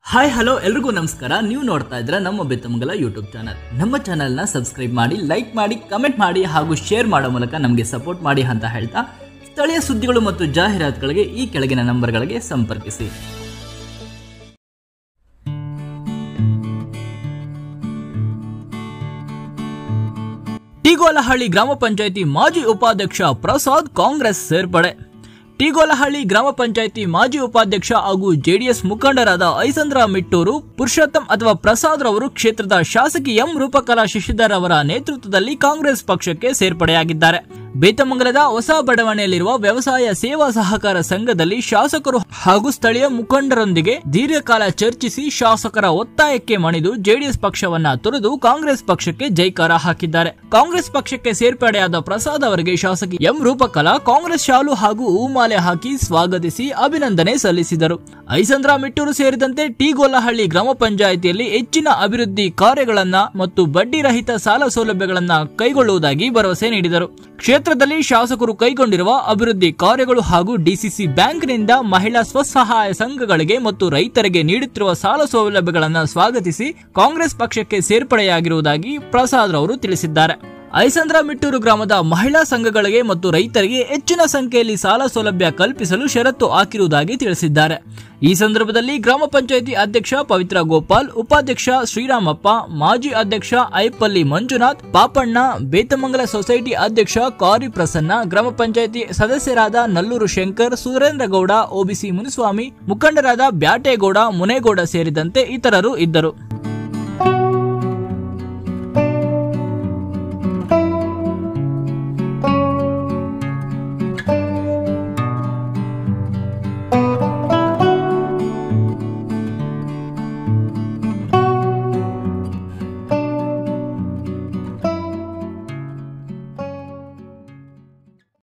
hi hello ಎಲ್ರಿಗೂ ನಮಸ್ಕಾರ ನೀವು ನೋಡ್ತಾ ಇದ್ರ ನಮ್ಮ ಬೆತ್ತಮಂಗಲ ಯೂಟ್ಯೂಬ್ ಚಾನಲ್ ನಮ್ಮ ಚಾನಲ್ನ ಸಬ್ಸ್ಕ್ರೈಬ್ ಮಾಡಿ ಲೈಕ್ ಮಾಡಿ ಕಮೆಂಟ್ ಮಾಡಿ ಹಾಗೂ ಶೇರ್ ಮಾಡೋ ಮೂಲಕ ನಮಗೆ ಸಪೋರ್ಟ್ ಮಾಡಿ ಅಂತ ಹೇಳ್ತಾ ಸ್ಥಳೀಯ ಸುದ್ದಿಗಳು ಮತ್ತು ಜಾಹೀರಾತುಗಳಿಗೆ ಈ ಕೆಳಗಿನ ನಂಬರ್ಗಳಿಗೆ ಸಂಪರ್ಕಿಸಿ ಟೀಗೋಲಹಳ್ಳಿ ಗ್ರಾಮ ಪಂಚಾಯಿತಿ ಮಾಜಿ ಉಪಾಧ್ಯಕ್ಷ ಪ್ರಸಾದ್ ಕಾಂಗ್ರೆಸ್ ಸೇರ್ಪಡೆ ಟೀಗೋಲಹಳ್ಳಿ ಗ್ರಾಮ ಪಂಚಾಯಿತಿ ಮಾಜಿ ಉಪಾಧ್ಯಕ್ಷ ಹಾಗೂ ಜೆಡಿಎಸ್ ಮುಖಂಡರಾದ ಐಸಂದ್ರ ಮಿಟ್ಟೂರು ಪುರುಷೋತ್ತಮ್ ಅಥವಾ ಪ್ರಸಾದ್ ರವರು ಕ್ಷೇತ್ರದ ಶಾಸಕಿ ಎಂ ರೂಪಕಲಾ ಶಶಿಧರ್ ಅವರ ನೇತೃತ್ವದಲ್ಲಿ ಕಾಂಗ್ರೆಸ್ ಪಕ್ಷಕ್ಕೆ ಸೇರ್ಪಡೆಯಾಗಿದ್ದಾರೆ ಬೇತಮಂಗಲದ ಹೊಸ ಬಡಾವಣೆಯಲ್ಲಿರುವ ವ್ಯವಸಾಯ ಸೇವಾ ಸಹಕಾರ ಸಂಘದಲ್ಲಿ ಶಾಸಕರು ಹಾಗೂ ಸ್ಥಳೀಯ ಮುಖಂಡರೊಂದಿಗೆ ದೀರ್ಘಕಾಲ ಚರ್ಚಿಸಿ ಶಾಸಕರ ಒತ್ತಾಯಕ್ಕೆ ಮಣಿದು ಜೆಡಿಎಸ್ ಪಕ್ಷವನ್ನ ತೊರೆದು ಕಾಂಗ್ರೆಸ್ ಪಕ್ಷಕ್ಕೆ ಜೈಕಾರ ಹಾಕಿದ್ದಾರೆ ಕಾಂಗ್ರೆಸ್ ಪಕ್ಷಕ್ಕೆ ಸೇರ್ಪಡೆಯಾದ ಪ್ರಸಾದ್ ಅವರಿಗೆ ಶಾಸಕಿ ಎಂ ರೂಪಕಲಾ ಕಾಂಗ್ರೆಸ್ ಶಾಲು ಹಾಗೂ ಹೂಮಾಲೆ ಹಾಕಿ ಸ್ವಾಗತಿಸಿ ಅಭಿನಂದನೆ ಸಲ್ಲಿಸಿದರು ಐಸಂದ್ರ ಮಿಟ್ಟೂರು ಸೇರಿದಂತೆ ಟಿಗೋಲಹಳ್ಳಿ ಗ್ರಾಮ ಪಂಚಾಯಿತಿಯಲ್ಲಿ ಹೆಚ್ಚಿನ ಅಭಿವೃದ್ಧಿ ಕಾರ್ಯಗಳನ್ನ ಮತ್ತು ಬಡ್ಡಿ ರಹಿತ ಸಾಲ ಸೌಲಭ್ಯಗಳನ್ನ ಕೈಗೊಳ್ಳುವುದಾಗಿ ಭರವಸೆ ನೀಡಿದರು ಕ್ಷೇತ್ರದಲ್ಲಿ ಶಾಸಕರು ಕೈಗೊಂಡಿರುವ ಅಭಿವೃದ್ಧಿ ಕಾರ್ಯಗಳು ಹಾಗೂ ಡಿಸಿಸಿ ಬ್ಯಾಂಕ್ನಿಂದ ಮಹಿಳಾ ಸ್ವಸಹಾಯ ಸಂಘಗಳಿಗೆ ಮತ್ತು ರೈತರಿಗೆ ನೀಡುತ್ತಿರುವ ಸಾಲ ಸೌಲಭ್ಯಗಳನ್ನು ಸ್ವಾಗತಿಸಿ ಕಾಂಗ್ರೆಸ್ ಪಕ್ಷಕ್ಕೆ ಸೇರ್ಪಡೆಯಾಗಿರುವುದಾಗಿ ಪ್ರಸಾದ್ ರವರು ತಿಳಿಸಿದ್ದಾರೆ ಐಸಂದ್ರ ಮಿಟ್ಟೂರು ಗ್ರಾಮದ ಮಹಿಳಾ ಸಂಘಗಳಿಗೆ ಮತ್ತು ರೈತರಿಗೆ ಹೆಚ್ಚಿನ ಸಂಖ್ಯೆಯಲ್ಲಿ ಸಾಲ ಸೌಲಭ್ಯ ಕಲ್ಪಿಸಲು ಷರತ್ತು ಹಾಕಿರುವುದಾಗಿ ತಿಳಿಸಿದ್ದಾರೆ ಈ ಸಂದರ್ಭದಲ್ಲಿ ಗ್ರಾಮ ಪಂಚಾಯಿತಿ ಅಧ್ಯಕ್ಷ ಪವಿತ್ರ ಗೋಪಾಲ್ ಉಪಾಧ್ಯಕ್ಷ ಶ್ರೀರಾಮಪ್ಪ ಮಾಜಿ ಅಧ್ಯಕ್ಷ ಐಪಲ್ಲಿ ಮಂಜುನಾಥ್ ಪಾಪಣ್ಣ ಬೇತಮಂಗಲ ಸೊಸೈಟಿ ಅಧ್ಯಕ್ಷ ಕಾರಿ ಪ್ರಸನ್ನ ಗ್ರಾಮ ಪಂಚಾಯಿತಿ ಸದಸ್ಯರಾದ ನಲ್ಲೂರು ಶಂಕರ್ ಸುರೇಂದ್ರ ಗೌಡ ಓಬಿಸಿ ಮುನಿಸ್ವಾಮಿ ಮುಖಂಡರಾದ ಬ್ಯಾಟೇಗೌಡ ಮುನೇಗೌಡ ಸೇರಿದಂತೆ ಇತರರು ಇದ್ದರು